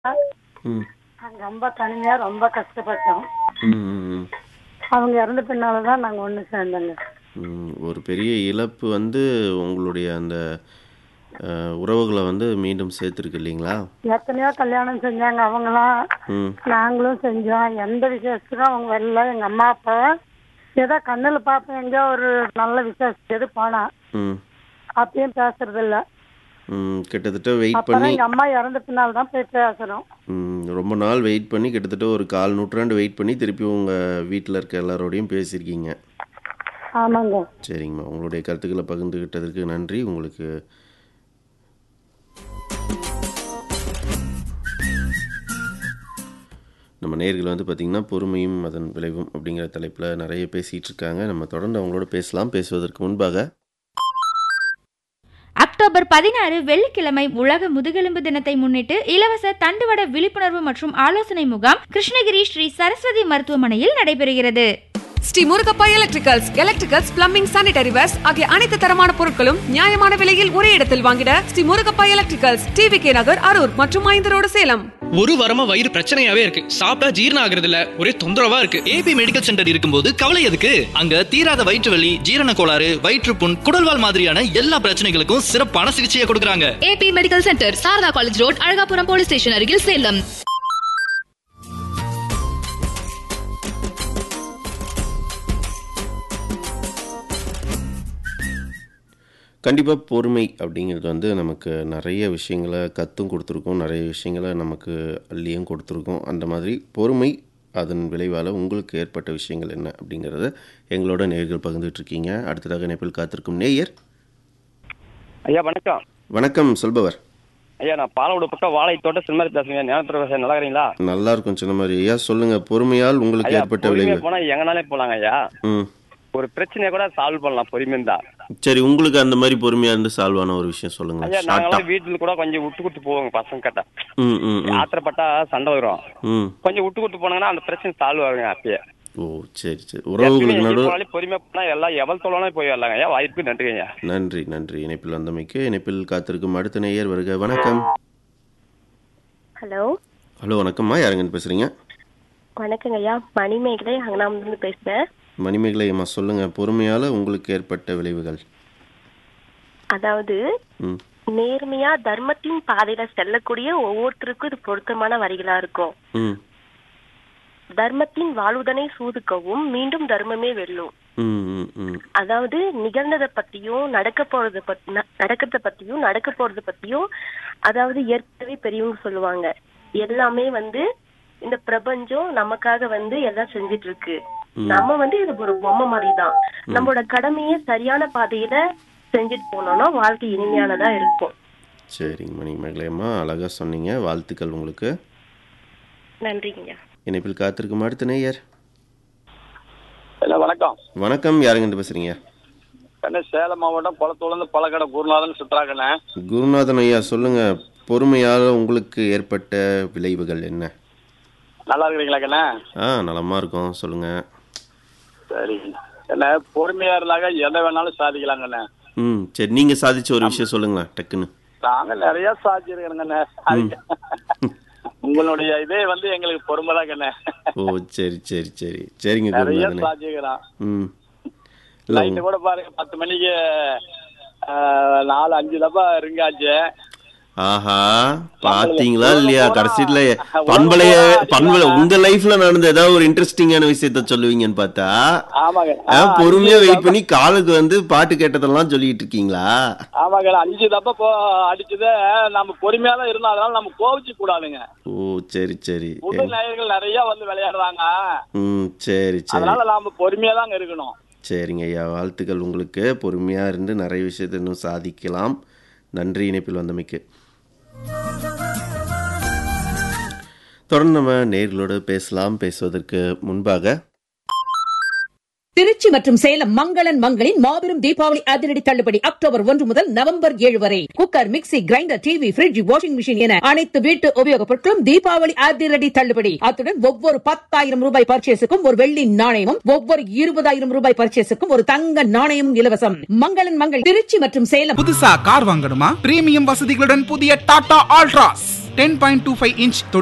ம் நாங்க ரொம்ப தனிமையா ரொம்ப கஷ்டப்பட்டோம் ம், ம், ம். அவங்க இறந்த பின்னால தான் நாங்க ஒண்ணு சேர்ந்தோங்க ம், ஒரு பெரிய இழப்பு வந்து உங்களுடைய அந்த அஹ், உறவுகளை வந்து மீண்டும் சேர்த்துருக்கு இல்லைங்களா எத்தனையோ கல்யாணம் செஞ்சாங்க அவங்களாம் ம் நாங்களும் செஞ்சோம் எந்த விசேஷத்துக்கும் அவங்க வரல எங்க அம்மா அப்பா ஏதோ கண்ணுல பார்ப்பேன் எங்கேயோ ஒரு நல்ல விசேஷத்துக்கு எது போனா ம் அப்பயும் பேசுறது இல்ல ம், கிட்டத்தட்ட வெயிட் அப்பதான் பண்ணி எங்க அம்மா இறந்த பின்னால் தான் போய் பேசுறோம் ம், ரொம்ப நாள் வெயிட் பண்ணி கிட்டத்தட்ட ஒரு கால் நூற்றாண்டு வெயிட் பண்ணி திருப்பி உங்கள் வீட்டில் இருக்க எல்லாரோடையும் பேசியிருக்கீங்க ஆமாங்க சரிங்கம்மா உங்களுடைய கருத்துக்களை பகிர்ந்துக்கிட்டதற்கு நன்றி உங்களுக்கு நம்ம நேர்கள் வந்து பார்த்திங்கன்னா பொறுமையும் அதன் விளைவும் அப்படிங்கிற தலைப்பில் நிறைய பேசிகிட்டு இருக்காங்க நம்ம தொடர்ந்து அவங்களோட பேசலாம் பேசுவதற்கு முன்பாக அக்டோபர் பதினாறு வெள்ளிக்கிழமை உலக முதுகெலும்பு தினத்தை முன்னிட்டு இலவச தண்டுவட விழிப்புணர்வு மற்றும் ஆலோசனை முகாம் கிருஷ்ணகிரி ஸ்ரீ சரஸ்வதி மருத்துவமனையில் நடைபெறுகிறது Shri Murugappa electricals electricals plumbing sanitary wares ஆகிய அனைத்து தரமான பொருட்களும் நியாயமான விலையில் ஒரே இடத்தில் வாங்கிட Shri Murugappa electricals TV K Nagar Harur மற்றும் ஐந்து ரோடு சேலம் ஒரு வாரமா வயிறு பிரச்சனையாவே இருக்கு சாப்பிட்டா ஜீரணம் ஆகுறது இல்ல ஒரே தொந்தரவா இருக்கு ஏபி மெடிக்கல் சென்டர் இருக்கும்போது கவலை எதுக்கு அங்க தீராத வயிற்று வலி ஜீரண கோளாறு வயிற்றுப்புண் குடல்வால் மாதிரியான எல்லா பிரச்சனைகளுக்கும் சிறப்பான சிகிச்சையை கொடுக்கறாங்க AB medical centre Sarada college road Azhagapuram police station அருகில் சேலம் கண்டிப்பாக பொறுமை அப்படிங்கிறது வந்து நமக்கு நிறைய விஷயங்களை கற்றும் கொடுத்துருக்கோம் நிறைய விஷயங்களை நமக்கு அள்ளியும் கொடுத்துருக்கோம் அந்த மாதிரி பொறுமை அதன் விளைவால் உங்களுக்கு ஏற்பட்ட விஷயங்கள் என்ன அப்படிங்கிறத எங்களோட நேர்கள் பகிர்ந்துட்டு இருக்கீங்க அடுத்ததாக இணைப்பில் காத்திருக்கும் நேயர் ஐயா வணக்கம் வணக்கம் சொல்பவர் ஐயா நான் பாலவோட பக்கம் வாழை தோட்ட சினிமாரி பேசுறேன் ஞானத்துறை பேசுறேன் நல்லா இருக்கிறீங்களா நல்லா இருக்கும் சொன்ன மாதிரி ஐயா சொல்லுங்க பொறுமையால் உங்களுக்கு ஐயா ஏற்பட்ட பொறுமையா விளைவு போனா எங்கனாலே போலாங்க ஐயா ம் ஒரு பிரச்சனையை கூட சால்வ் பண்ணலாம் பொறுமையா தான் சரி உங்களுக்கு அந்த மாதிரி பொறுமையா இருந்து சால்வ் ஆன ஒரு விஷயம் சொல்லுங்க ஐயா ஷார்ட்டா நாங்களாம் வீட்டுல கூட கொஞ்சம் விட்டு கொடுத்து போவோங்க பசங்க கிட்ட ம் ம் ம் ஆத்திரப்பட்டா சண்டை வரும் ம் கொஞ்சம் விட்டு கொடுத்து போனாங்கன்னா அந்த பிரச்சனை சால்வ் ஆகுங்க அப்பயே ஓ சரி சரி உறவுகளுக்கு நடுவில் பொறுமையா போனா எல்லாம் எவ்வளவு சொல்லணும் போய் வரலாங்க ஐயா வாய்ப்பு நன்றிங்க ஐயா நன்றி நன்றி இணைப்பில் வந்தமைக்கு இணைப்பில் காத்திருக்கும் அடுத்த நேயர் வருக வணக்கம் ஹலோ ஹலோ வணக்கம்மா யாருங்கன்னு பேசுறீங்க வணக்கங்க ஐயா மணிமேகலை அங்கனாமிலிருந்து பேசுறேன் மணிமேகலை அம்மா சொல்லுங்க பொறுமையால உங்களுக்கு ஏற்பட்ட விளைவுகள் அதாவது ம் நேர்மையா தர்மத்தின் பாதையில செல்லக்கூடிய ஒவ்வொருத்தருக்கும் இது பொருத்தமான வரிகளா இருக்கும் ம் தர்மத்தின் வாழ்வுதனை சூதுக்கவும் மீண்டும் தர்மமே வெல்லும் ம் ம் ம் அதாவது நிகழ்ந்ததை பத்தியும் நடக்க போறத பத்தி ந- நடக்கிறத பத்தியும் நடக்க போறத பத்தியும் அதாவது ஏற்கனவே பெரியவங்க சொல்லுவாங்க எல்லாமே வந்து இந்த பிரபஞ்சம் நமக்காக வந்து எல்லாம் செஞ்சிட்டு இருக்கு நம்ம வந்து இது ஒரு பொம்மை மாதிரி தான் நம்மளோட கடமையை சரியான பாதையில செஞ்சுட்டு போனோம்னா வாழ்க்கை இனிமையானதா இருக்கும் சரிங்க மணிமேகலை அம்மா அழகா சொன்னீங்க வாழ்த்துக்கள் உங்களுக்கு நன்றிங்க இணைப்பில் காத்திருக்கும் அடுத்த நேயர் இல்ல வணக்கம் வணக்கம் யாருங்கன்னு பேசுறீங்க கண்ணு சேலம் மாவட்டம் குளத்தூர்லேருந்து பழக்கடை குருநாதன் சுற்றுறாங்கண்ணே குருநாதன் ஐயா சொல்லுங்க பொறுமையால உங்களுக்கு ஏற்பட்ட விளைவுகள் என்ன நல்லா இருக்கிறீங்களா கண்ணே ஆ நலமா இருக்கோம் சொல்லுங்க சரி என்ன பொறுமையா இருந்தாங்க எதை வேணாலும் சாதிக்கலாங்கண்ணே ம் சரி நீங்க சாதிச்ச ஒரு விஷயம் சொல்லுங்களேன் டக்குன்னு நாங்க நிறைய சாதிச்சிருக்கிறோங்கண்ணே உங்களுடைய இதே வந்து எங்களுக்கு பொறுமை தாங்கண்ணே ஓ சரி சரி சரி சரிங்க நிறைய குருநாதனே சாதிக்கிறோம் ம் இல்லை நைட்டு கூட பாருங்க பத்து மணிக்கு ஆஹ், நாலு அஞ்சு தப்பா ரிங்காச்சு ஆஹா பாத்தீங்களா இல்லையா கடைசியில பண்பலைய பண்பலை உங்க லைஃப்ல நடந்த ஏதாவது ஒரு இன்ட்ரெஸ்டிங்கான விஷயத்த சொல்லுவீங்கன்னு பார்த்தா ஆமாங்க ஆ, பொறுமையா வெயிட் பண்ணி காலுக்கு வந்து பாட்டு கேட்டதெல்லாம் சொல்லிட்டு இருக்கீங்களா ஆமாங்க அஞ்சு தப்பா போ அடிச்சதே நம்ம பொறுமையா தான் இருந்தோம் அதனால நம்ம கோவிச்சு கூடாதுங்க ஓ சரி சரி புது நேயர்கள் நிறைய வந்து விளையாடுறாங்க ம் சரி சரி அதனால நாம பொறுமையா தாங்க இருக்கணும் சரிங்க ஐயா வாழ்த்துக்கள் உங்களுக்கு பொறுமையா இருந்து நிறைய விஷயத்தை இன்னும் சாதிக்கலாம் நன்றி இணைப்பில் வந்தமைக்கு தொடர்ந்து நம்ம நேர்களோடு பேசலாம் பேசுவதற்கு முன்பாக திருச்சி மற்றும் சேலம் மங்களன் மங்களின் மாபெரும் தீபாவளி அதிரடி தள்ளுபடி அக்டோபர் ஒன்று முதல் நவம்பர் ஏழு வரை cooker mixie grinder TV fridge washing machine என அனைத்து வீட்டு உபயோகப் பொருட்களும் தீபாவளி அதிரடி தள்ளுபடி அத்துடன் ஒவ்வொரு பத்தாயிரம் ரூபாய் பர்ச்சேஸுக்கும் ஒரு வெள்ளி நாணயமும் ஒவ்வொரு இருபதாயிரம் ரூபாய் பர்ச்சேஸுக்கும் ஒரு தங்க நாணயமும் இலவசம் மங்களன் மங்கள் திருச்சி மற்றும் சேலம் புதுசா கார் வாங்கணுமா பிரீமியம் வசதிகளுடன் புதிய Tata Altroz ten point two five inch